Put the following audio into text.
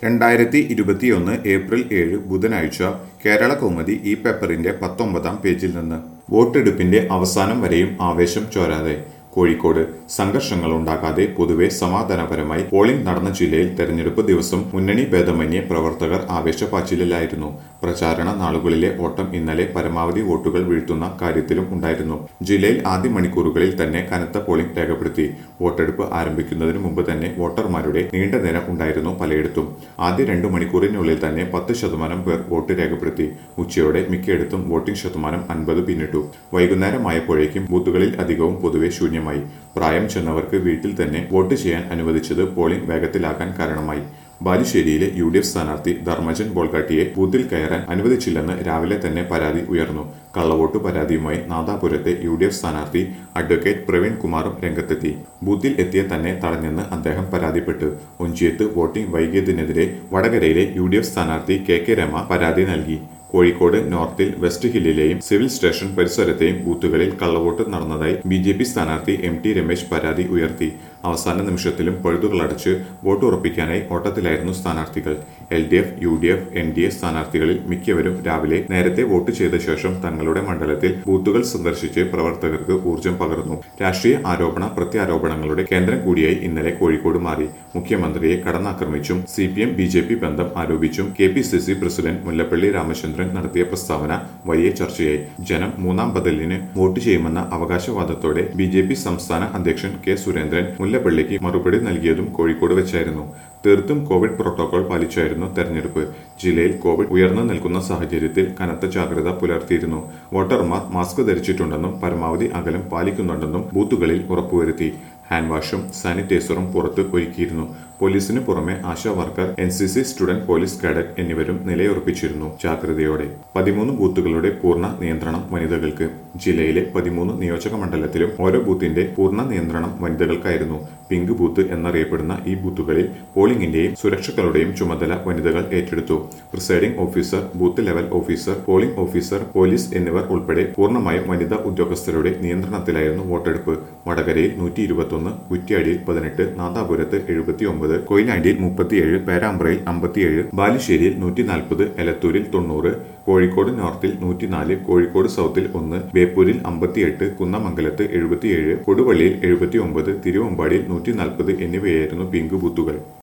രണ്ടായിരത്തി ഇരുപത്തിയൊന്ന് ഏപ്രിൽ ഏഴ് ബുധനാഴ്ച കേരള കൗമുദി ഈ പേപ്പറിന്റെ പത്തൊമ്പതാം പേജിൽ നിന്ന് വോട്ടെടുപ്പിന്റെ അവസാനം വരെയും ആവേശം ചോരാതെ കോഴിക്കോട് സംഘർഷങ്ങൾ ഉണ്ടാകാതെ പൊതുവെ സമാധാനപരമായി പോളിംഗ് നടന്ന ജില്ലയിൽ തെരഞ്ഞെടുപ്പ് ദിവസം മുന്നണി ഭേദമന്യേ പ്രവർത്തകർ ആവേശപ്പാച്ചിലിലായിരുന്നു പ്രചാരണ നാളുകളിലെ ഓട്ടം ഇന്നലെ പരമാവധി വോട്ടുകൾ വീഴ്ത്തുന്ന കാര്യത്തിലും ഉണ്ടായിരുന്നു ജില്ലയിൽ ആദ്യ മണിക്കൂറുകളിൽ തന്നെ കനത്ത പോളിംഗ് രേഖപ്പെടുത്തി വോട്ടെടുപ്പ് ആരംഭിക്കുന്നതിന് മുമ്പ് തന്നെ വോട്ടർമാരുടെ നീണ്ട നിര ഉണ്ടായിരുന്നു പലയിടത്തും ആദ്യ രണ്ടു മണിക്കൂറിനുള്ളിൽ തന്നെ പത്ത് ശതമാനം പേർ വോട്ട് രേഖപ്പെടുത്തി ഉച്ചയോടെ മിക്കയിടത്തും വോട്ടിംഗ് ശതമാനം അൻപത് പിന്നിട്ടു വൈകുന്നേരമായപ്പോഴേക്കും ബൂത്തുകളിൽ അധികവും പൊതുവെ ശൂന്യമായി പ്രായം ചെന്നവർക്ക് വീട്ടിൽ തന്നെ വോട്ട് ചെയ്യാൻ അനുവദിച്ചത് പോളിംഗ് വേഗത്തിലാക്കാൻ കാരണമായി ബാലുശ്ശേരിയിലെ യു ഡി എഫ് സ്ഥാനാർത്ഥി ധർമ്മജൻ ബോൾഗാട്ടിയെ ബൂത്തിൽ കയറാൻ അനുവദിച്ചില്ലെന്ന് രാവിലെ തന്നെ പരാതി ഉയർന്നു കള്ളവോട്ട് പരാതിയുമായി നാദാപുരത്തെ യു ഡി എഫ് സ്ഥാനാർത്ഥി അഡ്വക്കേറ്റ് പ്രവീൺ കുമാറും രംഗത്തെത്തി ബൂത്തിൽ എത്തിയ തന്നെ തടഞ്ഞെന്ന് അദ്ദേഹം പരാതിപ്പെട്ടു ഒഞ്ചിയത്ത് വോട്ടിംഗ് വൈകിയതിനെതിരെ വടകരയിലെ യു ഡി എഫ് സ്ഥാനാർത്ഥി കെ കെ രമ പരാതി നൽകി കോഴിക്കോട് നോർത്തിൽ വെസ്റ്റ് ഹില്ലിലെയും സിവിൽ സ്റ്റേഷൻ പരിസരത്തെയും ബൂത്തുകളിൽ കള്ളവോട്ട് നടന്നതായി ബി ജെ പി സ്ഥാനാർത്ഥി എം ടി രമേശ് പരാതി ഉയർത്തി അവസാന നിമിഷത്തിലും പഴുതുകളടച്ച് വോട്ട് ഉറപ്പിക്കാനായി ഓട്ടത്തിലായിരുന്നു സ്ഥാനാർത്ഥികൾ L D F U D F N D A സ്ഥാനാർത്ഥികളിൽ മിക്കവരും രാവിലെ നേരത്തെ വോട്ട് ചെയ്ത ശേഷം തങ്ങളുടെ മണ്ഡലത്തിൽ ബൂത്തുകൾ സന്ദർശിച്ച് പ്രവർത്തകർക്ക് ഊർജം പകർന്നു രാഷ്ട്രീയ ആരോപണ പ്രത്യാരോപണങ്ങളുടെ കേന്ദ്രം കൂടിയായി ഇന്നലെ കോഴിക്കോട് മാറി മുഖ്യമന്ത്രിയെ കടന്നാക്രമിച്ചും C P M B J P ബന്ധം ആരോപിച്ചും K P C C president Mullappally Ramachandran നടത്തിയ പ്രസ്താവന വലിയ ചർച്ചയായി ജനം മൂന്നാം ബദലിന് വോട്ട് ചെയ്യുമെന്ന അവകാശവാദത്തോടെ ബി ജെ പി സംസ്ഥാന അധ്യക്ഷൻ കെ സുരേന്ദ്രൻ മുല്ലപ്പള്ളിക്ക് മറുപടി നൽകിയതും കോഴിക്കോട് വെച്ചായിരുന്നു തീർത്തും കോവിഡ് പ്രോട്ടോകോൾ പാലിച്ചായിരുന്നു തെരഞ്ഞെടുപ്പ് ജില്ലയിൽ കോവിഡ് ഉയർന്നു നിൽക്കുന്ന സാഹചര്യത്തിൽ കനത്ത ജാഗ്രത പുലർത്തിയിരുന്നു വോട്ടർമാർ മാസ്ക് ധരിച്ചിട്ടുണ്ടെന്നും പരമാവധി അകലം പാലിക്കുന്നുണ്ടെന്നും ബൂത്തുകളിൽ ഉറപ്പുവരുത്തി ഹാൻഡ് വാഷും സാനിറ്റൈസറും പുറത്ത് ഒരുക്കിയിരുന്നു പോലീസിന് പുറമെ ASHA worker N C C student police cadet എന്നിവരും നിലയുറപ്പിച്ചിരുന്നു ജാഗ്രതയോടെ പതിമൂന്ന് ബൂത്തുകളുടെ പൂർണ്ണ നിയന്ത്രണം വനിതകൾക്ക് ജില്ലയിലെ പതിമൂന്ന് നിയോജക മണ്ഡലത്തിലും ഓരോ ബൂത്തിന്റെ പൂർണ്ണ നിയന്ത്രണം വനിതകൾക്കായിരുന്നു പിങ്ക് ബൂത്ത് എന്നറിയപ്പെടുന്ന ഈ ബൂത്തുകളിൽ പോളിംഗിന്റെയും സുരക്ഷകളുടെയും ചുമതല വനിതകൾ ഏറ്റെടുത്തു presiding officer booth level officer polling officer police എന്നിവർ ഉൾപ്പെടെ പൂർണ്ണമായും വനിതാ ഉദ്യോഗസ്ഥരുടെ നിയന്ത്രണത്തിലായിരുന്നു വോട്ടെടുപ്പ് വടകരയിൽ നൂറ്റി ഇരുപത്തൊന്ന് കുറ്റ്യാടിയിൽ പതിനെട്ട് നാദാപുരത്ത് എഴുപത്തിയൊമ്പത് കൊയിലാണ്ടിയിൽ മുപ്പത്തിയേഴ് പേരാമ്പ്രയിൽ അമ്പത്തിയേഴ് ബാലുശ്ശേരിയിൽ നൂറ്റി നാൽപ്പത് എലത്തൂരിൽ തൊണ്ണൂറ് കോഴിക്കോട് നോർത്തിൽ നൂറ്റിനാല് കോഴിക്കോട് സൗത്തിൽ ഒന്ന് ബേപ്പൂരിൽ അമ്പത്തിയെട്ട് കുന്നമംഗലത്ത് എഴുപത്തിയേഴ് കൊടുവള്ളിയിൽ എഴുപത്തിയൊമ്പത് തിരുവമ്പാടിയിൽ നൂറ്റി നാൽപ്പത് എന്നിവയായിരുന്നു പിങ്ക് ബൂത്തുകൾ